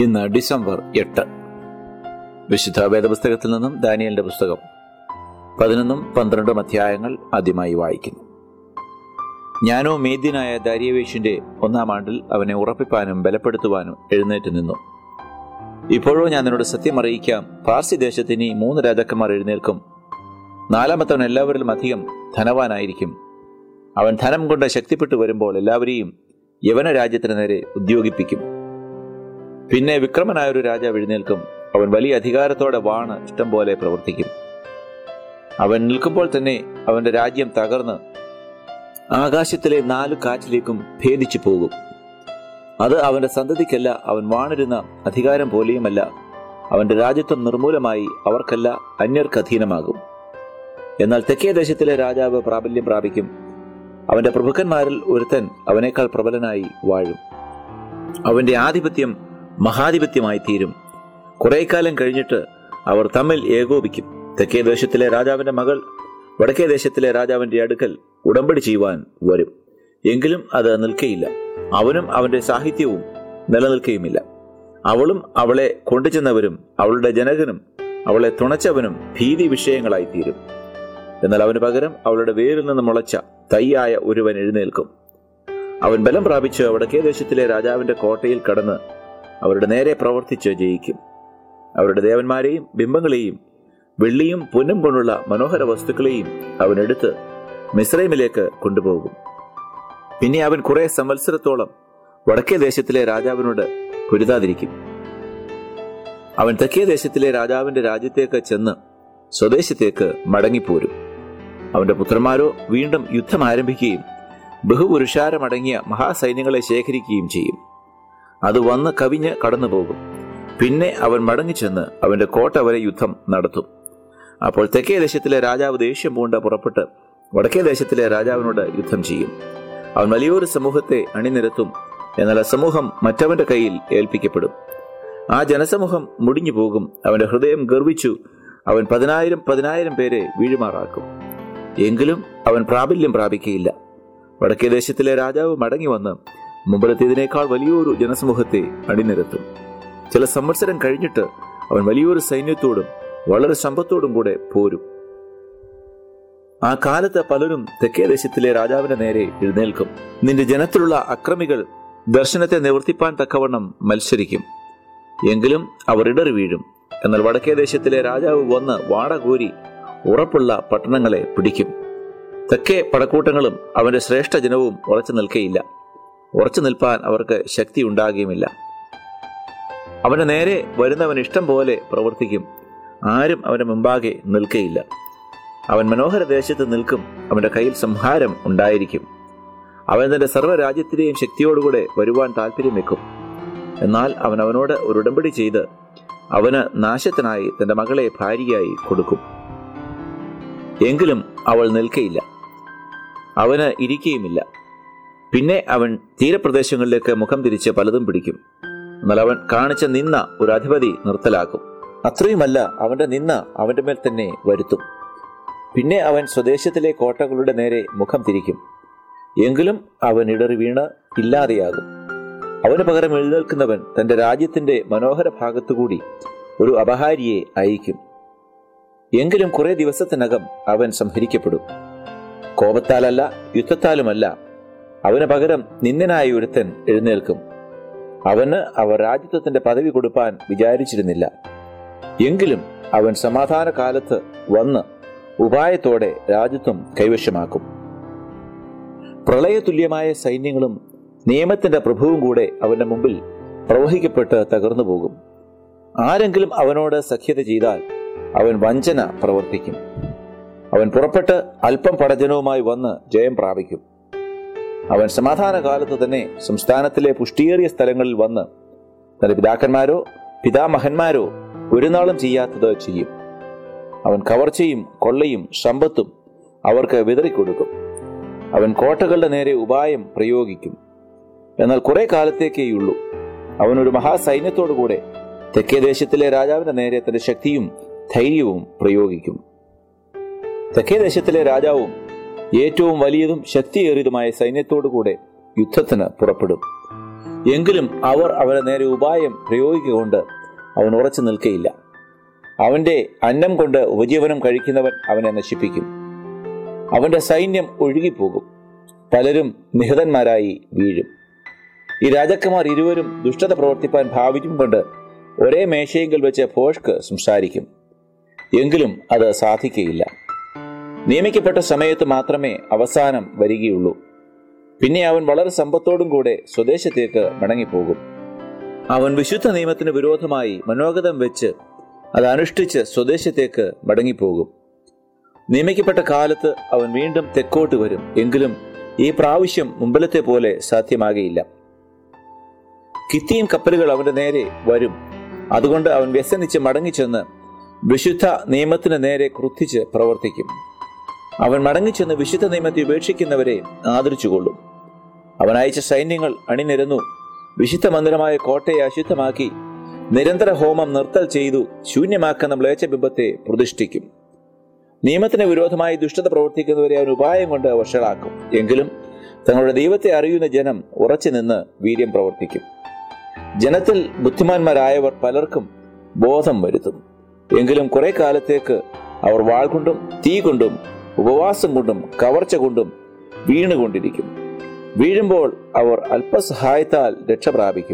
ഇന്ന് ഡിസംബർ എട്ട് വിശുദ്ധ വേദപുസ്തകത്തിൽ നിന്നും ദാനിയലിന്റെ പുസ്തകം പതിനൊന്നും പന്ത്രണ്ടും അധ്യായങ്ങൾ ആദ്യമായി വായിക്കുന്നു ഞാനോ മേദ്യനായ ദാരിയവേഷിന്റെ ഒന്നാം ആണ്ടിൽ അവനെ ഉറപ്പിപ്പാനും ബലപ്പെടുത്തുവാനും എഴുന്നേറ്റ് നിന്നു ഇപ്പോഴോ ഞാൻ നിന്നോട് സത്യം അറിയിക്കാം പാർസി ദേശത്ത് ഇനി മൂന്ന് രാജാക്കന്മാർ എഴുന്നേൽക്കും നാലാമത്തവൻ എല്ലാവരിലും അധികം ധനവാനായിരിക്കും അവൻ ധനം കൊണ്ട് ശക്തിപ്പെട്ടു വരുമ്പോൾ എല്ലാവരെയും യവന രാജ്യത്തിന് നേരെ ഉദ്യോഗിപ്പിക്കും പിന്നെ വിക്രമനായ ഒരു രാജാവ് എഴുന്നേൽക്കും അവൻ വലിയ അധികാരത്തോടെ വാണ് ഇഷ്ടം പോലെ പ്രവർത്തിക്കും അവൻ നിൽക്കുമ്പോൾ തന്നെ അവന്റെ രാജ്യം തകർന്ന് ആകാശത്തിലെ നാലു കാറ്റിലേക്കും ഭേദിച്ചു പോകും അത് അവന്റെ സന്തതിക്കല്ല അവൻ വാണിരുന്ന അധികാരം പോലെയുമല്ല അവന്റെ രാജ്യത്വം നിർമൂലമായി അവർക്കല്ല അന്യർക്ക് അധീനമാകും എന്നാൽ തെക്കേ ദേശത്തിലെ രാജാവ് പ്രാബല്യം പ്രാപിക്കും അവന്റെ പ്രഭുക്കന്മാരിൽ ഒരുത്തൻ അവനേക്കാൾ പ്രബലനായി വാഴും അവന്റെ ആധിപത്യം മഹാധിപത്യമായി തീരും കുറെ കാലം കഴിഞ്ഞിട്ട് അവർ തമ്മിൽ ഏകോപിക്കും തെക്കേ ദേശത്തിലെ രാജാവിന്റെ മകൾ വടക്കേ ദേശത്തിലെ രാജാവിന്റെ അടുക്കൽ ഉടമ്പടി ചെയ്യുവാൻ വരും എങ്കിലും അത് നിൽക്കയില്ല അവനും അവന്റെ സാഹിത്യവും നിലനിൽക്കുകയുമില്ല അവളും അവളെ കൊണ്ടുചെന്നവരും അവളുടെ ജനകനും അവളെ തുണച്ചവനും ഭീതി വിഷയങ്ങളായി തീരും എന്നാൽ അവന് പകരം അവളുടെ വേരിൽ നിന്ന് മുളച്ച തൈയായ ഒരുവൻ എഴുന്നേൽക്കും അവൻ ബലം പ്രാപിച്ച് വടക്കേ ദേശത്തിലെ രാജാവിന്റെ കോട്ടയിൽ കടന്ന് അവരുടെ നേരെ പ്രവർത്തിച്ച് ജയിക്കും അവരുടെ ദേവന്മാരെയും ബിംബങ്ങളെയും വെള്ളിയും പൊന്നും കൊണ്ടുള്ള മനോഹര വസ്തുക്കളെയും അവൻ എടുത്ത് മിസ്രൈമിലേക്ക് കൊണ്ടുപോകും പിന്നെ അവൻ കുറെ സംവത്സരത്തോളം വടക്കേ ദേശത്തിലെ രാജാവിനോട് പൊരുതാതിരിക്കും അവൻ തെക്കേ ദേശത്തിലെ രാജാവിന്റെ രാജ്യത്തേക്ക് ചെന്ന് സ്വദേശത്തേക്ക് മടങ്ങിപ്പോരും അവന്റെ പുത്രന്മാരോ വീണ്ടും യുദ്ധം ആരംഭിക്കുകയും ബഹുപുരുഷാരമടങ്ങിയ മഹാസൈന്യങ്ങളെ ശേഖരിക്കുകയും ചെയ്യും അത് വന്ന് കവിഞ്ഞ് കടന്നുപോകും പിന്നെ അവൻ മടങ്ങിച്ചെന്ന് അവന്റെ കോട്ട വരെ യുദ്ധം നടത്തും അപ്പോൾ തെക്കേ ദേശത്തിലെ രാജാവ് ദേഷ്യം പൂണ്ട പുറപ്പെട്ട് വടക്കേ ദേശത്തിലെ രാജാവിനോട് യുദ്ധം ചെയ്യും അവൻ വലിയൊരു സമൂഹത്തെ അണിനിരത്തും എന്നാൽ ആ സമൂഹം മറ്റവന്റെ കയ്യിൽ ഏൽപ്പിക്കപ്പെടും ആ ജനസമൂഹം മുടിഞ്ഞു പോകും അവന്റെ ഹൃദയം ഗർവിച്ചു അവൻ പതിനായിരം പതിനായിരം പേരെ വീഴുമാറാക്കും എങ്കിലും അവൻ പ്രാബല്യം പ്രാപിക്കയില്ല വടക്കേ ദേശത്തിലെ രാജാവ് മടങ്ങി വന്ന് മുമ്പിലത്തേതിനേക്കാൾ വലിയൊരു ജനസമൂഹത്തെ അണിനിരത്തും ചില സംവത്സരം കഴിഞ്ഞിട്ട് അവൻ വലിയൊരു സൈന്യത്തോടും വളരെ സമ്പത്തോടും കൂടെ പോരും ആ കാലത്ത് പലരും തെക്കേ ദേശത്തിലെ രാജാവിന്റെ നേരെ എഴുന്നേൽക്കും നിന്റെ ജനത്തിലുള്ള അക്രമികൾ ദർശനത്തെ നിവർത്തിപ്പാൻ തക്കവണ്ണം മത്സരിക്കും എങ്കിലും അവർ ഇടറി വീഴും എന്നാൽ വടക്കേ ദേശത്തിലെ രാജാവ് വന്ന് വാടകോരി ഉറപ്പുള്ള പട്ടണങ്ങളെ പിടിക്കും തെക്കേ പടക്കൂട്ടങ്ങളും അവന്റെ ശ്രേഷ്ഠ ജനവും ഉറച്ചു നിൽക്കയില്ല ഉറച്ചു നിൽപ്പാൻ അവർക്ക് ശക്തി ഉണ്ടാകുകയുമില്ല അവന്റെ നേരെ വരുന്നവൻ ഇഷ്ടം പോലെ പ്രവർത്തിക്കും ആരും അവന്റെ മുമ്പാകെ നിൽക്കയില്ല അവൻ മനോഹര ദേശത്ത് നിൽക്കും അവന്റെ കയ്യിൽ സംഹാരം ഉണ്ടായിരിക്കും അവൻ തന്റെ സർവ്വരാജ്യത്തിലെയും ശക്തിയോടുകൂടെ വരുവാൻ താല്പര്യം വെക്കും എന്നാൽ അവൻ അവനോട് ഒരു ഉടമ്പടി ചെയ്ത് അവന് നാശത്തിനായി തന്റെ മകളെ ഭാര്യയായി കൊടുക്കും എങ്കിലും അവൾ നിൽക്കയില്ല അവന് ഇരിക്കുകയുമില്ല പിന്നെ അവൻ തീരപ്രദേശങ്ങളിലേക്ക് മുഖം തിരിച്ച് പലതും പിടിക്കും എന്നാൽ അവൻ കാണിച്ച നിന്ന ഒരു അധിപതി നിർത്തലാക്കും അത്രയുമല്ല അവന്റെ നിന്ന അവന്റെ മേൽ തന്നെ വരുത്തും പിന്നെ അവൻ സ്വദേശത്തിലെ കോട്ടകളുടെ നേരെ മുഖം തിരിക്കും എങ്കിലും അവൻ ഇടറി വീണ് ഇല്ലാതെയാകും അവന് പകരം എഴുന്നേൽക്കുന്നവൻ തന്റെ രാജ്യത്തിന്റെ മനോഹര ഭാഗത്തുകൂടി ഒരു അപഹാരിയെ അയക്കും എങ്കിലും കുറെ ദിവസത്തിനകം അവൻ സംഹരിക്കപ്പെടും കോപത്താലല്ല യുദ്ധത്താലുമല്ല അവന് പകരം നിന്ദനായ ഒരുത്തൻ എഴുന്നേൽക്കും അവന് അവർ രാജ്യത്വത്തിന്റെ പദവി കൊടുപ്പാൻ വിചാരിച്ചിരുന്നില്ല എങ്കിലും അവൻ സമാധാന കാലത്ത് വന്ന് ഉപായത്തോടെ രാജ്യത്വം കൈവശമാക്കും പ്രളയതുല്യമായ സൈന്യങ്ങളും നിയമത്തിന്റെ പ്രഭുവും കൂടെ അവന്റെ മുമ്പിൽ പ്രവഹിക്കപ്പെട്ട് തകർന്നു പോകും ആരെങ്കിലും അവനോട് സഖ്യത ചെയ്താൽ അവൻ വഞ്ചന പ്രവർത്തിക്കും അവൻ പുറപ്പെട്ട് അല്പം പടജനവുമായി വന്ന് ജയം പ്രാപിക്കും അവൻ സമാധാന കാലത്ത് തന്നെ സംസ്ഥാനത്തിലെ പുഷ്ടിയേറിയ സ്ഥലങ്ങളിൽ വന്ന് തന്റെ പിതാക്കന്മാരോ പിതാമഹന്മാരോ ഒരു നാളും ചെയ്യാത്തത് ചെയ്യും അവൻ കവർച്ചയും കൊള്ളയും സമ്പത്തും അവർക്ക് വിതറിക്കൊടുക്കും അവൻ കോട്ടകളുടെ നേരെ ഉപായം പ്രയോഗിക്കും എന്നാൽ കുറെ കാലത്തേക്കേയുള്ളൂ അവൻ ഒരു മഹാസൈന്യത്തോടുകൂടെ തെക്കേ ദേശത്തിലെ രാജാവിന്റെ നേരെ തന്റെ ശക്തിയും ധൈര്യവും പ്രയോഗിക്കും തെക്കേ ദേശത്തിലെ രാജാവും ഏറ്റവും വലിയതും ശക്തിയേറിയതുമായ സൈന്യത്തോടുകൂടെ യുദ്ധത്തിന് പുറപ്പെടും എങ്കിലും അവർ അവന് നേരെ ഉപായം പ്രയോഗിക്കൊണ്ട് അവൻ ഉറച്ചു നിൽക്കയില്ല അവന്റെ അന്നം കൊണ്ട് ഉപജീവനം കഴിക്കുന്നവൻ അവനെ നശിപ്പിക്കും അവന്റെ സൈന്യം ഒഴുകിപ്പോകും പലരും നിഹതന്മാരായി വീഴും ഈ രാജാക്കന്മാർ ഇരുവരും ദുഷ്ടത പ്രവർത്തിപ്പാൻ ഭാവിക്കും കൊണ്ട് ഒരേ മേശയെങ്കിൽ വെച്ച് ഭോഷ്ക്ക് സംസാരിക്കും എങ്കിലും അത് സാധിക്കയില്ല നിയമിക്കപ്പെട്ട സമയത്ത് മാത്രമേ അവസാനം വരികയുള്ളൂ പിന്നെ അവൻ വളരെ സമ്പത്തോടും കൂടെ സ്വദേശത്തേക്ക് മടങ്ങിപ്പോകും അവൻ വിശുദ്ധ നിയമത്തിന് വിരോധമായി മനോഗതം വെച്ച് അത് അനുഷ്ഠിച്ച് സ്വദേശത്തേക്ക് മടങ്ങിപ്പോകും നിയമിക്കപ്പെട്ട കാലത്ത് അവൻ വീണ്ടും തെക്കോട്ട് വരും എങ്കിലും ഈ പ്രാവശ്യം മുമ്പിലത്തെ പോലെ സാധ്യമാകയില്ല കിത്തിയും കപ്പലുകൾ അവന്റെ നേരെ വരും അതുകൊണ്ട് അവൻ വ്യസനിച്ച് മടങ്ങിച്ചെന്ന് വിശുദ്ധ നിയമത്തിന് നേരെ ക്രുദ്ധിച്ച് പ്രവർത്തിക്കും അവൻ മടങ്ങിച്ചെന്ന് വിശുദ്ധ നിയമത്തെ ഉപേക്ഷിക്കുന്നവരെ ആദരിച്ചുകൊള്ളും അവൻ അയച്ച സൈന്യങ്ങൾ അണിനിരന്നു വിശുദ്ധ മന്ദിരമായ കോട്ടയെ അശുദ്ധമാക്കി നിരന്തര ഹോമം നിർത്തൽ ചെയ്തു ശൂന്യമാക്കുന്ന മ്ലേച്ഛബിംബത്തെ പ്രതിഷ്ഠിക്കും നിയമത്തിന് വിരോധമായി ദുഷ്ടത പ്രവർത്തിക്കുന്നവരെ അവൻ ഉപായം കൊണ്ട് വഷളാക്കും എങ്കിലും തങ്ങളുടെ ദൈവത്തെ അറിയുന്ന ജനം ഉറച്ചു നിന്ന് വീര്യം പ്രവർത്തിക്കും ജനത്തിൽ ബുദ്ധിമാന്മാരായവർ പലർക്കും ബോധം വരുത്തും എങ്കിലും കുറെ കാലത്തേക്ക് അവർ വാൾ കൊണ്ടും തീ കൊണ്ടും ഉപവാസം കൊണ്ടും കവർച്ച കൊണ്ടും വീണുകൊണ്ടിരിക്കും വീഴുമ്പോൾ അവർ അല്പസഹായത്താൽ രക്ഷ പ്രാപിക്കും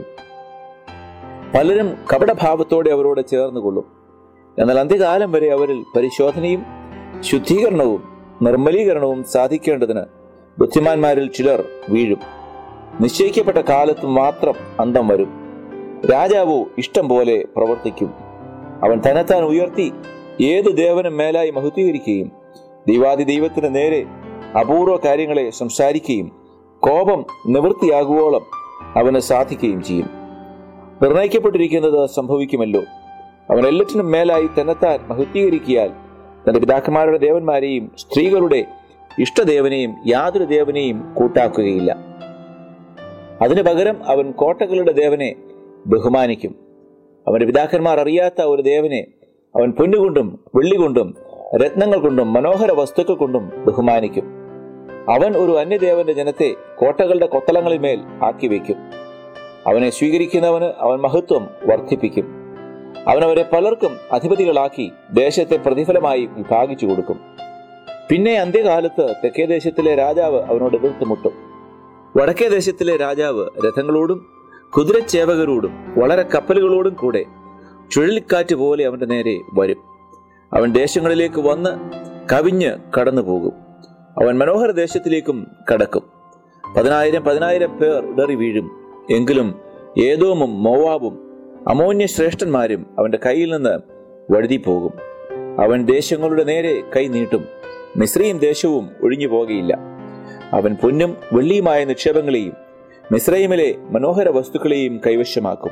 പലരും കപടഭാവത്തോടെ അവരോട് ചേർന്നുകൊള്ളും എന്നാൽ അന്ത്യകാലം വരെ അവരിൽ പരിശോധനയും ശുദ്ധീകരണവും നിർമ്മലീകരണവും സാധിക്കേണ്ടതിന് ബുദ്ധിമാന്മാരിൽ ചിലർ വീഴും നിശ്ചയിക്കപ്പെട്ട കാലത്ത് മാത്രം അന്തം വരും രാജാവോ ഇഷ്ടം പോലെ പ്രവർത്തിക്കും അവൻ തന്നെത്താൻ ഉയർത്തി ഏത് ദേവനും മേലായി മഹത്വീകരിക്കുകയും ദൈവാദി ദൈവത്തിന് നേരെ അപൂർവ കാര്യങ്ങളെ സംസാരിക്കുകയും കോപം നിവൃത്തിയാകുവോളം അവന് സാധിക്കുകയും ചെയ്യും നിർണയിക്കപ്പെട്ടിരിക്കുന്നത് സംഭവിക്കുമല്ലോ അവൻ എല്ലാറ്റിനും മേലായി തന്നെത്താൻ മഹത്വീകരിക്കിയാൽ തന്റെ പിതാക്കന്മാരുടെ ദേവന്മാരെയും സ്ത്രീകളുടെ ഇഷ്ടദേവനെയും യാതൊരു ദേവനെയും കൂട്ടാക്കുകയില്ല അതിനു പകരം അവൻ കോട്ടകളുടെ ദേവനെ ബഹുമാനിക്കും അവന്റെ പിതാക്കന്മാർ അറിയാത്ത ഒരു ദേവനെ അവൻ പൊന്നുകൊണ്ടും വെള്ളികൊണ്ടും രത്നങ്ങൾ കൊണ്ടും മനോഹര വസ്തുക്കൾ കൊണ്ടും ബഹുമാനിക്കും അവൻ ഒരു അന്യദേവന്റെ ജനത്തെ കോട്ടകളുടെ കൊത്തളങ്ങളിന്മേൽ ആക്കി വയ്ക്കും അവനെ സ്വീകരിക്കുന്നവന് അവൻ മഹത്വം വർദ്ധിപ്പിക്കും അവൻ അവരെ പലർക്കും അധിപതികളാക്കി ദേശത്തെ പ്രതിഫലമായി വിഭാഗിച്ചു കൊടുക്കും പിന്നെ അന്ത്യകാലത്ത് തെക്കേ ദേശത്തിലെ രാജാവ് അവനോട് എതിർത്തുമുട്ടും വടക്കേ ദേശത്തിലെ രാജാവ് രഥങ്ങളോടും കുതിരച്ചേവകരോടും വളരെ കപ്പലുകളോടും കൂടെ ചുഴലിക്കാറ്റ് പോലെ അവന്റെ നേരെ വരും അവൻ ദേശങ്ങളിലേക്ക് വന്ന് കവിഞ്ഞ് കടന്നു പോകും അവൻ മനോഹര ദേശത്തിലേക്കും കടക്കും പതിനായിരം പതിനായിരം പേർ ഇടറി വീഴും എങ്കിലും ഏതോമും മോവാബും അമോന്യ ശ്രേഷ്ഠന്മാരും അവന്റെ കയ്യിൽ നിന്ന് വഴുതി പോകും അവൻ ദേശങ്ങളുടെ നേരെ കൈ നീട്ടും മിശ്രയും ദേശവും ഒഴിഞ്ഞു പോകുകയില്ല അവൻ പൊന്നും വെള്ളിയുമായ നിക്ഷേപങ്ങളെയും മിശ്രൈമിലെ മനോഹര വസ്തുക്കളെയും കൈവശമാക്കും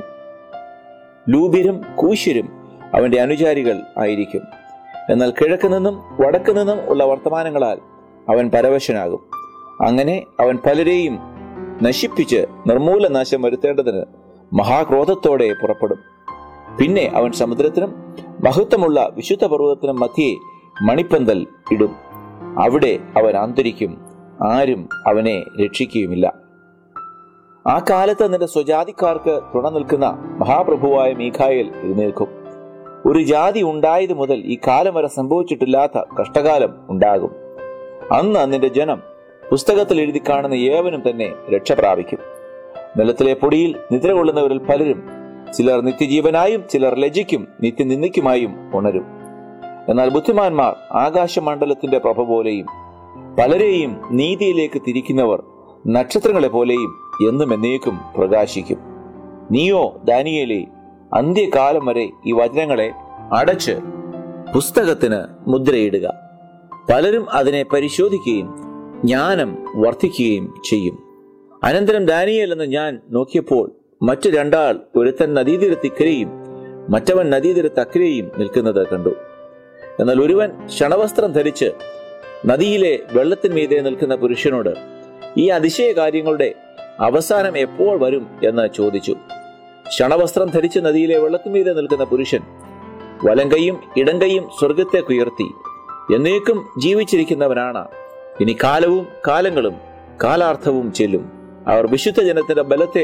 ലൂബിരും കൂശ്യരും അവന്റെ അനുചാരികൾ ആയിരിക്കും എന്നാൽ കിഴക്ക് നിന്നും വടക്ക് നിന്നും ഉള്ള വർത്തമാനങ്ങളാൽ അവൻ പരവശനാകും അങ്ങനെ അവൻ പലരെയും നശിപ്പിച്ച് നിർമൂല നാശം വരുത്തേണ്ടതിന് മഹാക്രോധത്തോടെ പുറപ്പെടും പിന്നെ അവൻ സമുദ്രത്തിനും മഹത്വമുള്ള വിശുദ്ധ പർവ്വതത്തിനും മധ്യേ മണിപ്പന്തൽ ഇടും അവിടെ അവൻ ആന്തരിക്കും ആരും അവനെ രക്ഷിക്കുകയുമില്ല ആ കാലത്ത് നിന്റെ സ്വജാതിക്കാർക്ക് തുണ നിൽക്കുന്ന മഹാപ്രഭുവായ മീഖായേൽ എഴുന്നേൽക്കും ഒരു ജാതി ഉണ്ടായത് മുതൽ ഈ കാലം വരെ സംഭവിച്ചിട്ടില്ലാത്ത കഷ്ടകാലം ഉണ്ടാകും അന്ന് നിന്റെ ജനം പുസ്തകത്തിൽ എഴുതി കാണുന്ന ഏവനും തന്നെ രക്ഷ പ്രാപിക്കും നിലത്തിലെ പൊടിയിൽ നിദ്ര കൊള്ളുന്നവരിൽ പലരും ചിലർ നിത്യജീവനായും ചിലർ ലജിക്കും നിത്യനിന്ദിക്കുമായും ഉണരും എന്നാൽ ബുദ്ധിമാന്മാർ ആകാശമണ്ഡലത്തിന്റെ പ്രഭ പോലെയും പലരെയും നീതിയിലേക്ക് തിരിക്കുന്നവർ നക്ഷത്രങ്ങളെ പോലെയും എന്നും എന്നേക്കും പ്രകാശിക്കും നീയോ ദാനിയേലേ അന്ത്യകാലം വരെ ഈ വചനങ്ങളെ അടച്ച് പുസ്തകത്തിന് മുദ്രയിടുക പലരും അതിനെ പരിശോധിക്കുകയും ജ്ഞാനം വർദ്ധിക്കുകയും ചെയ്യും അനന്തരം ദാനിയേൽ എന്ന് ഞാൻ നോക്കിയപ്പോൾ മറ്റു രണ്ടാൾ ഒരുത്തൻ നദീതീരത്തിക്കരെയും മറ്റവൻ നദീതീരത്തക്കരെയും നിൽക്കുന്നത് കണ്ടു എന്നാൽ ഒരുവൻ ക്ഷണവസ്ത്രം ധരിച്ച് നദിയിലെ വെള്ളത്തിന്മീതെ നിൽക്കുന്ന പുരുഷനോട് ഈ അതിശയ കാര്യങ്ങളുടെ അവസാനം എപ്പോൾ വരും എന്ന് ചോദിച്ചു ക്ഷണവസ്ത്രം ധരിച്ച് നദിയിലെ വെള്ളത്തിന്മീതെ നിൽക്കുന്ന പുരുഷൻ വലങ്കയും ഇടങ്കയും സ്വർഗത്തേക്കുയർത്തി എന്നേക്കും ജീവിച്ചിരിക്കുന്നവനാണ് ഇനി കാലവും കാലങ്ങളും കാലാർത്ഥവും ചെല്ലും അവർ വിശുദ്ധ ജനത്തിന്റെ ബലത്തെ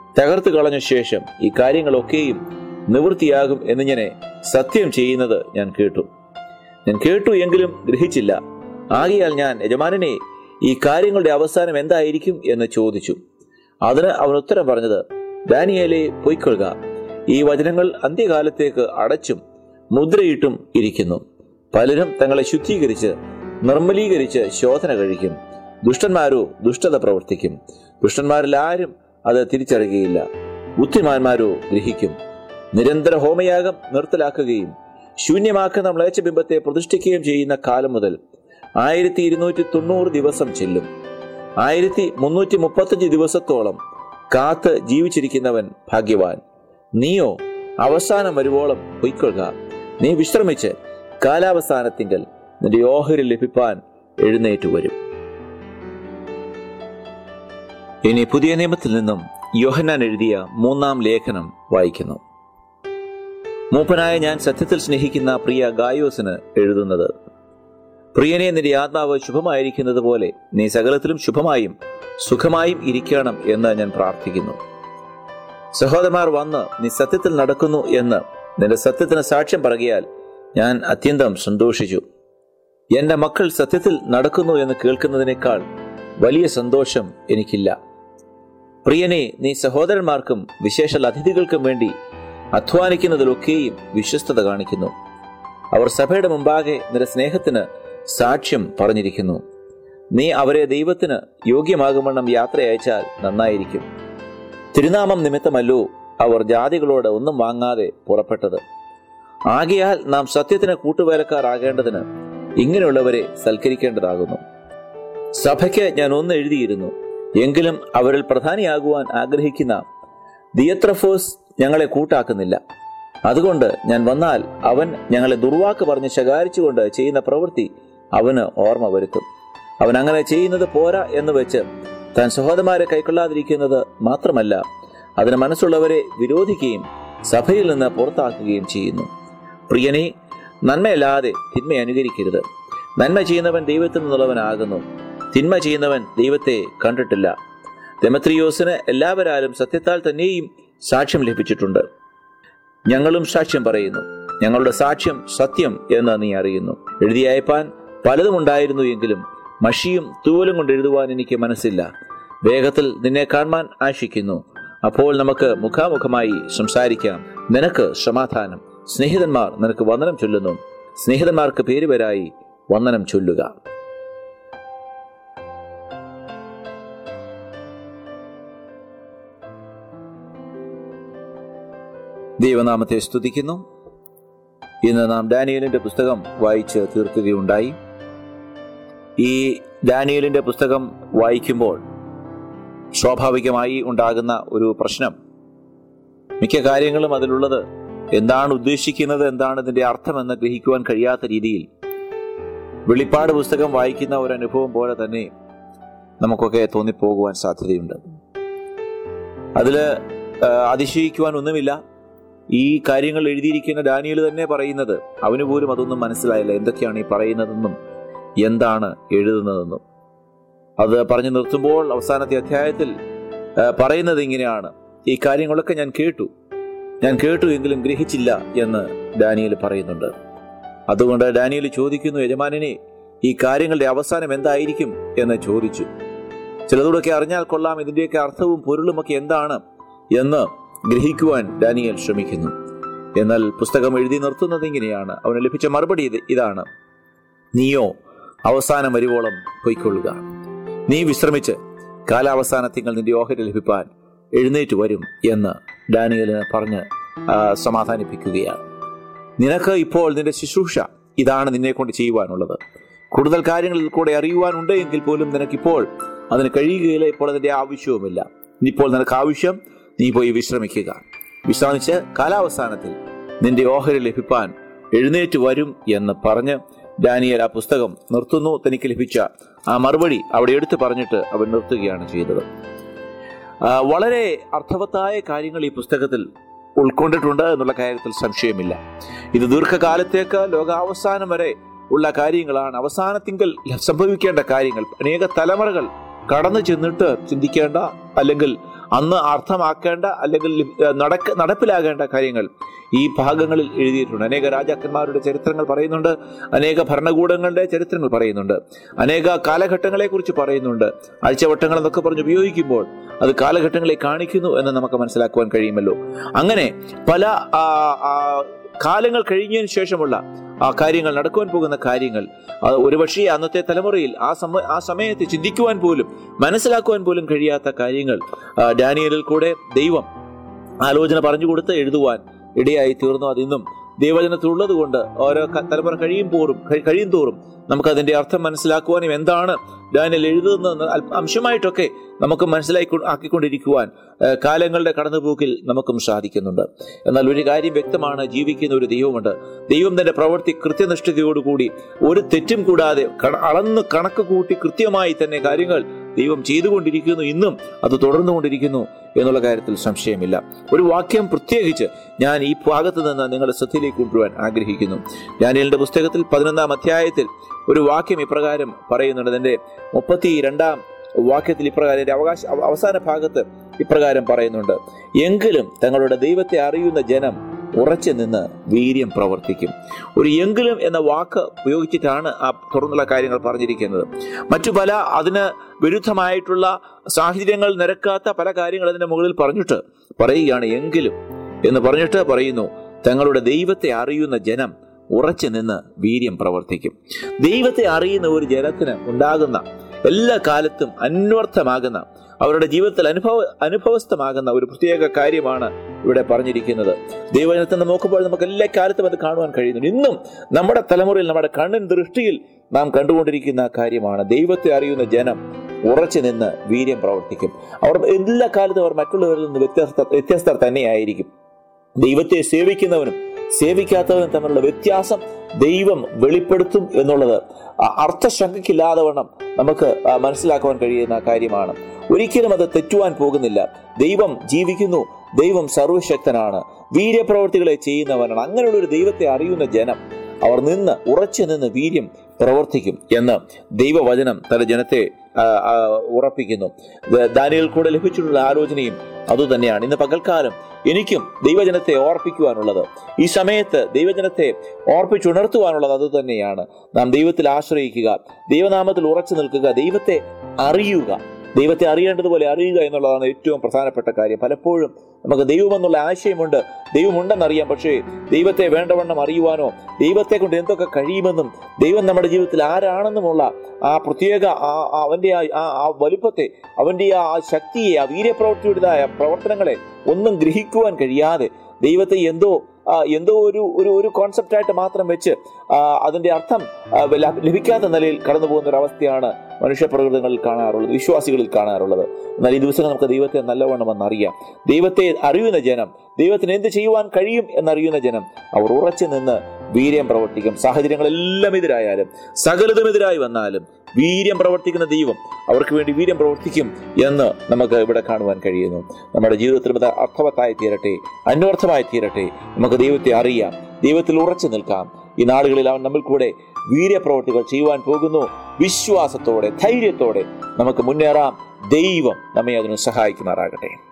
തകർത്തു കളഞ്ഞ ശേഷം ഈ കാര്യങ്ങളൊക്കെയും നിവൃത്തിയാകും എന്നിങ്ങനെ സത്യം ചെയ്യുന്നത് ഞാൻ കേട്ടു ഞാൻ കേട്ടു എങ്കിലും ഗ്രഹിച്ചില്ല ആകിയാൽ ഞാൻ യജമാനനെ ഈ കാര്യങ്ങളുടെ അവസാനം എന്തായിരിക്കും എന്ന് ചോദിച്ചു അതിന് അവൻ ഉത്തരം പറഞ്ഞത് ദാനിയേലെ പൊയ്ക്കൊള്ളുക ഈ വചനങ്ങൾ അന്ത്യകാലത്തേക്ക് അടച്ചും മുദ്രയിട്ടും ഇരിക്കുന്നു പലരും തങ്ങളെ ശുദ്ധീകരിച്ച് നിർമ്മലീകരിച്ച് ശോധന കഴിക്കും ദുഷ്ടന്മാരോ ദുഷ്ടത പ്രവർത്തിക്കും ദുഷ്ടന്മാരിൽ ആരും അത് തിരിച്ചറിയുകയില്ല ബുദ്ധിമാന്മാരോ ഗ്രഹിക്കും നിരന്തര ഹോമയാഗം നിർത്തലാക്കുകയും ശൂന്യമാക്കുന്ന മ്ലേച്ഛബിംബത്തെ പ്രതിഷ്ഠിക്കുകയും ചെയ്യുന്ന കാലം മുതൽ ആയിരത്തി ഇരുന്നൂറ്റി തൊണ്ണൂറ് ദിവസം ചെല്ലും ആയിരത്തി മുന്നൂറ്റി മുപ്പത്തഞ്ച് ദിവസത്തോളം കാത്ത് ജീവിച്ചിരിക്കുന്നവൻ ഭാഗ്യവാൻ നീയോ അവസാനം വരുവോളം പൊയ്ക്കൊള്ളുക നീ വിശ്രമിച്ച് കാലാവസാനത്തിങ്കൽ നിന്റെ ഓഹരി ലഭിപ്പാൻ എഴുന്നേറ്റു വരും ഇനി പുതിയ നിയമത്തിൽ നിന്നും യോഹന്നാൻ എഴുതിയ മൂന്നാം ലേഖനം വായിക്കുന്നു മൂപ്പനായ ഞാൻ സത്യത്തിൽ സ്നേഹിക്കുന്ന പ്രിയ ഗായോസിന് എഴുതുന്നത് പ്രിയനെ നിന്റെ ആത്മാവ് ശുഭമായിരിക്കുന്നത് പോലെ നീ സകലത്തിലും ശുഭമായും സുഖമായും ഇരിക്കണം എന്ന് ഞാൻ പ്രാർത്ഥിക്കുന്നു സഹോദരന്മാർ വന്ന് നീ സത്യത്തിൽ നടക്കുന്നു എന്ന് നിന്റെ സത്യത്തിന് സാക്ഷ്യം പറയുകയാൽ ഞാൻ അത്യന്തം സന്തോഷിച്ചു എന്റെ മക്കൾ സത്യത്തിൽ നടക്കുന്നു എന്ന് കേൾക്കുന്നതിനേക്കാൾ വലിയ സന്തോഷം എനിക്കില്ല പ്രിയനെ നീ സഹോദരന്മാർക്കും വിശേഷ അതിഥികൾക്കും വേണ്ടി അധ്വാനിക്കുന്നതിലൊക്കെയും വിശ്വസ്തത കാണിക്കുന്നു അവർ സഭയുടെ മുമ്പാകെ നിന്റെ സ്നേഹത്തിന് സാക്ഷ്യം പറഞ്ഞിരിക്കുന്നു നീ അവരെ ദൈവത്തിന് യോഗ്യമാകുമെണ്ണം യാത്ര അയച്ചാൽ നന്നായിരിക്കും തിരുനാമം നിമിത്തമല്ലോ അവർ ജാതികളോട് ഒന്നും വാങ്ങാതെ പുറപ്പെട്ടത് ആകയാൽ നാം സത്യത്തിന് കൂട്ടുവേലക്കാരാകേണ്ടതിന് ഇങ്ങനെയുള്ളവരെ സൽക്കരിക്കേണ്ടതാകുന്നു സഭയ്ക്ക് ഞാൻ ഒന്ന് എഴുതിയിരുന്നു എങ്കിലും അവരിൽ പ്രധാനിയാകുവാൻ ആഗ്രഹിക്കുന്ന ദിയത്രഫോസ് ഞങ്ങളെ കൂട്ടാക്കുന്നില്ല അതുകൊണ്ട് ഞാൻ വന്നാൽ അവൻ ഞങ്ങളെ ദുർവാക്ക് പറഞ്ഞ് ശകാരിച്ചുകൊണ്ട് ചെയ്യുന്ന പ്രവൃത്തി അവന് ഓർമ്മ വരുത്തും അവൻ അങ്ങനെ ചെയ്യുന്നത് പോരാ എന്ന് വെച്ച് താൻ സഹോദരന്മാരെ കൈക്കൊള്ളാതിരിക്കുന്നത് മാത്രമല്ല അതിന് മനസ്സുള്ളവരെ വിരോധിക്കുകയും സഭയിൽ നിന്ന് പുറത്താക്കുകയും ചെയ്യുന്നു പ്രിയനെ നന്മയല്ലാതെ തിന്മ അനുകരിക്കരുത് നന്മ ചെയ്യുന്നവൻ ദൈവത്തിൽ നിന്നുള്ളവനാകുന്നു തിന്മ ചെയ്യുന്നവൻ ദൈവത്തെ കണ്ടിട്ടില്ല ദമത്രിയോസിന് എല്ലാവരാലും സത്യത്താൽ തന്നെയും സാക്ഷ്യം ലഭിച്ചിട്ടുണ്ട് ഞങ്ങളും സാക്ഷ്യം പറയുന്നു ഞങ്ങളുടെ സാക്ഷ്യം സത്യം എന്ന് നീ അറിയുന്നു എഴുതിയയപ്പാൻ പലതും ഉണ്ടായിരുന്നു എങ്കിലും മഷിയും തൂവലും കൊണ്ട് എഴുതുവാൻ എനിക്ക് മനസ്സില്ല വേഗത്തിൽ നിന്നെ കാണുവാൻ ആശിക്കുന്നു അപ്പോൾ നമുക്ക് മുഖാമുഖമായി സംസാരിക്കാം നിനക്ക് സമാധാനം സ്നേഹിതന്മാർ നിനക്ക് വന്ദനം ചൊല്ലുന്നു സ്നേഹിതന്മാർക്ക് പേരുവരായി വന്ദനം ചൊല്ലുക ദൈവനാമത്തെ സ്തുതിക്കുന്നു ഇന്ന് നാം ഡാനിയലിന്റെ പുസ്തകം വായിച്ച് തീർക്കുകയുണ്ടായി ഈ ഡാനിയലിന്റെ പുസ്തകം വായിക്കുമ്പോൾ സ്വാഭാവികമായി ഉണ്ടാകുന്ന ഒരു പ്രശ്നം മിക്ക കാര്യങ്ങളും അതിലുള്ളത് എന്താണ് ഉദ്ദേശിക്കുന്നത് എന്താണ് ഇതിന്റെ അർത്ഥമെന്ന് ഗ്രഹിക്കുവാൻ കഴിയാത്ത രീതിയിൽ വെളിപ്പാട് പുസ്തകം വായിക്കുന്ന ഒരു അനുഭവം പോലെ തന്നെ നമുക്കൊക്കെ തോന്നിപ്പോകുവാൻ സാധ്യതയുണ്ട് അതില് അതിശയിക്കുവാൻ ഒന്നുമില്ല ഈ കാര്യങ്ങൾ എഴുതിയിരിക്കുന്ന ഡാനിയൽ തന്നെ പറയുന്നത് അവന് പോലും അതൊന്നും മനസ്സിലായില്ല എന്തൊക്കെയാണ് ഈ പറയുന്നതെന്നും എന്താണ് എഴുതുന്നതെന്നും അത് പറഞ്ഞു നിർത്തുമ്പോൾ അവസാനത്തെ അധ്യായത്തിൽ പറയുന്നത് ഇങ്ങനെയാണ് ഈ കാര്യങ്ങളൊക്കെ ഞാൻ കേട്ടു ഞാൻ കേട്ടു എങ്കിലും ഗ്രഹിച്ചില്ല എന്ന് ഡാനിയൽ പറയുന്നുണ്ട് അതുകൊണ്ട് ഡാനിയൽ ചോദിക്കുന്നു യജമാനെ ഈ കാര്യങ്ങളുടെ അവസാനം എന്തായിരിക്കും എന്ന് ചോദിച്ചു ചിലതോടൊക്കെ അറിഞ്ഞാൽ കൊള്ളാം ഇതിന്റെയൊക്കെ അർത്ഥവും പൊരുളുമൊക്കെ എന്താണ് എന്ന് ഗ്രഹിക്കുവാൻ ഡാനിയൽ ശ്രമിക്കുന്നു എന്നാൽ പുസ്തകം എഴുതി നിർത്തുന്നത് ഇങ്ങനെയാണ് അവന് ലഭിച്ച മറുപടി ഇതാണ് നീയോ അവസാനം വരുവോളം പൊയ്ക്കൊള്ളുക നീ വിശ്രമിച്ച് കാലാവസാനത്തിങ്ങൾ നിന്റെ ഓഹരി ലഭിപ്പാൻ എഴുന്നേറ്റ് വരും എന്ന് ഡാനിയലിന് പറഞ്ഞ് സമാധാനിപ്പിക്കുകയാണ് നിനക്ക് ഇപ്പോൾ നിന്റെ ശുശ്രൂഷ ഇതാണ് നിന്നെ കൊണ്ട് ചെയ്യുവാനുള്ളത് കൂടുതൽ കാര്യങ്ങളിൽ കൂടെ അറിയുവാനുണ്ട് എങ്കിൽ പോലും നിനക്കിപ്പോൾ അതിന് കഴിയുകയില്ല ഇപ്പോൾ അതിന്റെ ആവശ്യവുമില്ല ഇപ്പോൾ നിനക്ക് ആവശ്യം നീ പോയി വിശ്രമിക്കുക വിശ്രമിച്ച് കാലാവസാനത്തിൽ നിന്റെ ഓഹരി ലഭിപ്പാൻ എഴുന്നേറ്റ് വരും എന്ന് പറഞ്ഞ് ഡാനിയൽ ആ പുസ്തകം നിർത്തുന്നു തനിക്ക് ലഭിച്ച ആ മറുപടി അവിടെ എടുത്തു പറഞ്ഞിട്ട് അവൻ നിർത്തുകയാണ് ചെയ്തത് വളരെ അർത്ഥവത്തായ കാര്യങ്ങൾ ഈ പുസ്തകത്തിൽ ഉൾക്കൊണ്ടിട്ടുണ്ട് എന്നുള്ള കാര്യത്തിൽ സംശയമില്ല ഇത് ദീർഘകാലത്തേക്ക് ലോകാവസാനം വരെ ഉള്ള കാര്യങ്ങളാണ് അവസാനത്തിങ്കൽ സംഭവിക്കേണ്ട കാര്യങ്ങൾ അനേക തലമുറകൾ കടന്നു ചെന്നിട്ട് ചിന്തിക്കേണ്ട അല്ലെങ്കിൽ അന്ന് അർത്ഥമാക്കേണ്ട അല്ലെങ്കിൽ ഏഹ്, നടക്ക നടപ്പിലാകേണ്ട കാര്യങ്ങൾ ഈ ഭാഗങ്ങളിൽ എഴുതിയിട്ടുണ്ട് അനേക രാജാക്കന്മാരുടെ ചരിത്രങ്ങൾ പറയുന്നുണ്ട് അനേക ഭരണകൂടങ്ങളുടെ ചരിത്രങ്ങൾ പറയുന്നുണ്ട് അനേക കാലഘട്ടങ്ങളെ കുറിച്ച് പറയുന്നുണ്ട് ആഴ്ചവട്ടങ്ങൾ എന്നൊക്കെ പറഞ്ഞ് ഉപയോഗിക്കുമ്പോൾ അത് കാലഘട്ടങ്ങളെ കാണിക്കുന്നു എന്ന് നമുക്ക് മനസ്സിലാക്കുവാൻ കഴിയുമല്ലോ അങ്ങനെ പല ആ, ആ, കാലങ്ങൾ കഴിഞ്ഞതിന് ശേഷമുള്ള ആ കാര്യങ്ങൾ നടക്കുവാൻ പോകുന്ന കാര്യങ്ങൾ അത് ഒരുപക്ഷേ അന്നത്തെ തലമുറയിൽ ആ സമ ആ സമയത്ത് ചിന്തിക്കുവാൻ പോലും മനസ്സിലാക്കുവാൻ പോലും കഴിയാത്ത കാര്യങ്ങൾ ആ, ഡാനിയലിൽ കൂടെ ദൈവം ആലോചന പറഞ്ഞു കൊടുത്ത് എഴുതുവാൻ ഇടയായി തീർന്നു അതിന്നും ദൈവജനത്തിലുള്ളത് കൊണ്ട് ഓരോ ക- തലമുറ കഴിയും തോറും കഴി- കഴിയും തോറും നമുക്ക് അതിന്റെ അർത്ഥം മനസ്സിലാക്കുവാനും എന്താണ് ഡാനിയൽ എഴുതുന്നതെന്ന് അല്പ- അംശമായിട്ടൊക്കെ നമുക്ക് മനസ്സിലാക്കി ആക്കിക്കൊണ്ടിരിക്കുവാൻ ഏഹ്, കാലങ്ങളുടെ കടന്നുപോക്കിൽ നമുക്കും സാധിക്കുന്നുണ്ട് എന്നാൽ ഒരു കാര്യം വ്യക്തമാണ് ജീവിക്കുന്ന ഒരു ദൈവമുണ്ട് ദൈവം തന്റെ പ്രവൃത്തി കൃത്യനിഷ്ഠതയോടുകൂടി ഒരു തെറ്റും കൂടാതെ കണ- അളന്ന് കണക്ക് കൂട്ടി കൃത്യമായി തന്നെ കാര്യങ്ങൾ ദൈവം ചെയ്തുകൊണ്ടിരിക്കുന്നു ഇന്നും അത് തുടർന്നുകൊണ്ടിരിക്കുന്നു എന്നുള്ള കാര്യത്തിൽ സംശയമില്ല ഒരു വാക്യം പ്രത്യേകിച്ച് ഞാൻ ഈ ഭാഗത്ത് നിന്ന് നിങ്ങളുടെ ശ്രദ്ധയിലേക്ക് കൊണ്ടുവരാൻ ആഗ്രഹിക്കുന്നു ഡാനിയലിന്റെ പുസ്തകത്തിൽ പതിനൊന്നാം അധ്യായത്തിൽ ഒരു വാക്യം ഇപ്രകാരം പറയുന്നുണ്ട് അതിന്റെ മുപ്പത്തി രണ്ടാം വാക്യത്തിൽ ഇപ്രകാരം ഇതിന്റെ അവകാശ അവ- അവസാന ഭാഗത്ത് ഇപ്രകാരം പറയുന്നുണ്ട് എങ്കിലും തങ്ങളുടെ ദൈവത്തെ അറിയുന്ന ജനം ഉറച്ചു നിന്ന് വീര്യം പ്രവർത്തിക്കും ഒരു എങ്കിലും എന്ന വാക്ക് ഉപയോഗിച്ചിട്ടാണ് ആ തുറന്നുള്ള കാര്യങ്ങൾ പറഞ്ഞിരിക്കുന്നത് മറ്റു പല അതിന് വിരുദ്ധമായിട്ടുള്ള സാഹചര്യങ്ങൾ നിരക്കാത്ത പല കാര്യങ്ങൾ അതിന്റെ മുകളിൽ പറഞ്ഞിട്ട് പറയുകയാണ് എങ്കിലും എന്ന് പറഞ്ഞിട്ട് പറയുന്നു തങ്ങളുടെ ദൈവത്തെ അറിയുന്ന ജനം ഉറച്ചു നിന്ന് വീര്യം പ്രവർത്തിക്കും ദൈവത്തെ അറിയുന്ന ഒരു ജനത്തിന് ഉണ്ടാകുന്ന എല്ലാ കാലത്തും അന്വർത്ഥമാകുന്ന അവരുടെ ജീവിതത്തിൽ അനുഭവ അനുഭവസ്ഥമാകുന്ന ഒരു പ്രത്യേക കാര്യമാണ് ഇവിടെ പറഞ്ഞിരിക്കുന്നത് ദൈവജനത്തെ നോക്കുമ്പോൾ നമുക്ക് എല്ലാ കാലത്തും അത് കാണുവാൻ കഴിയുന്നുണ്ട് ഇന്നും നമ്മുടെ തലമുറയിൽ നമ്മുടെ കണ്ണിൻ ദൃഷ്ടിയിൽ നാം കണ്ടുകൊണ്ടിരിക്കുന്ന കാര്യമാണ് ദൈവത്തെ അറിയുന്ന ജനം ഉറച്ചു നിന്ന് വീര്യം പ്രവർത്തിക്കും അവർ എല്ലാ കാലത്തും അവർ മറ്റുള്ളവരിൽ നിന്ന് വ്യത്യസ്ത വ്യത്യസ്തർ തന്നെയായിരിക്കും ദൈവത്തെ സേവിക്കുന്നവനും സേവിക്കാത്തവനും തമ്മിലുള്ള വ്യത്യാസം ദൈവം വെളിപ്പെടുത്തും എന്നുള്ളത് അ- അർത്ഥശങ്കയ്ക്കില്ലാതെ വണ്ണം നമുക്ക് ആ, മനസ്സിലാക്കുവാൻ കഴിയുന്ന കാര്യമാണ് ഒരിക്കലും അത് തെറ്റുവാൻ പോകുന്നില്ല ദൈവം ജീവിക്കുന്നു ദൈവം സർവശക്തനാണ് വീര്യപ്രവർത്തികളെ ചെയ്യുന്നവനാണ് അങ്ങനെയുള്ള ഒരു ദൈവത്തെ അറിയുന്ന ജനം അവർ നിന്ന് ഉറച്ചു നിന്ന് വീര്യം പ്രവർത്തിക്കും എന്ന് ദൈവവചനം തന്റെ ജനത്തെ ആ, ആ, ഉറപ്പിക്കുന്നു ദ- ദാനിയേൽ കൂടെ ലഭിച്ചിട്ടുള്ള ആലോചനയും അതുതന്നെയാണ് ഇന്ന് പകൽക്കാലം എനിക്കും ദൈവജനത്തെ ഓർപ്പിക്കുവാനുള്ളത് ഈ സമയത്ത് ദൈവജനത്തെ ഓർപ്പിച്ചുണർത്തുവാനുള്ളത് അത് തന്നെയാണ് നാം ദൈവത്തിൽ ആശ്രയിക്കുക ദൈവനാമത്തിൽ ഉറച്ചു നിൽക്കുക ദൈവത്തെ അറിയുക ദൈവത്തെ അറിയേണ്ടതുപോലെ അറിയുക എന്നുള്ളതാണ് ഏറ്റവും പ്രധാനപ്പെട്ട കാര്യം പലപ്പോഴും നമുക്ക് ദൈവമെന്നുള്ള ആശയമുണ്ട് ദൈവമുണ്ടെന്നറിയാം പക്ഷേ ദൈവത്തെ വേണ്ടവണ്ണം അറിയുവാനോ ദൈവത്തെ കൊണ്ട് എന്തൊക്കെ കഴിയുമെന്നും ദൈവം നമ്മുടെ ജീവിതത്തിൽ ആരാണെന്നുമുള്ള ആ പ്രത്യേക ആ ആ അവന്റെ ആ- ആ ആ വലുപ്പത്തെ അവന്റെ ആ ശക്തിയെ ആ വീര്യപ്രവൃത്തിയുടേതായ പ്രവർത്തനങ്ങളെ ഒന്നും ഗ്രഹിക്കുവാൻ കഴിയാതെ ദൈവത്തെ എന്തോ ആ, എന്തോ ഒരു ഒരു ഒരു കോൺസെപ്റ്റായിട്ട് മാത്രം വെച്ച് ആ, അതിന്റെ അർത്ഥം ആ, ല- ലഭിക്കാത്ത നിലയിൽ കടന്നു പോകുന്ന ഒരു അവസ്ഥയാണ് മനുഷ്യപ്രകൃതങ്ങളിൽ കാണാറുള്ളത് വിശ്വാസികളിൽ കാണാറുള്ളത് എന്നാൽ ഈ ദിവസം നമുക്ക് ദൈവത്തെ നല്ലവണ്ണം എന്നറിയാം ദൈവത്തെ അറിയുന്ന ജനം ദൈവത്തിന് എന്ത് ചെയ്യുവാൻ കഴിയും എന്നറിയുന്ന ജനം അവർ ഉറച്ചു നിന്ന് വീര്യം പ്രവർത്തിക്കും സാഹചര്യങ്ങളെല്ലാം എതിരായാലും സകലതും എതിരായി വന്നാലും വീര്യം പ്രവർത്തിക്കുന്ന ദൈവം അവർക്ക് വേണ്ടി വീര്യം പ്രവർത്തിക്കും എന്ന് നമുക്ക് ഇവിടെ കാണുവാൻ കഴിയുന്നു നമ്മുടെ ജീവിതത്തിൽ ഇത് അർത്ഥവത്തായി തീരട്ടെ അന്വർത്ഥമായി തീരട്ടെ നമുക്ക് ദൈവത്തെ അറിയാം ദൈവത്തിൽ ഉറച്ചു നിൽക്കാം ഈ നാളുകളിൽ അവൻ നമ്മൾ കൂടെ വീര്യപ്രവർത്തികൾ ചെയ്യുവാൻ പോകുന്നു വിശ്വാസത്തോടെ ധൈര്യത്തോടെ നമുക്ക് മുന്നേറാം ദൈവം നമ്മെ അതിന് സഹായിക്കുമാറാകട്ടെ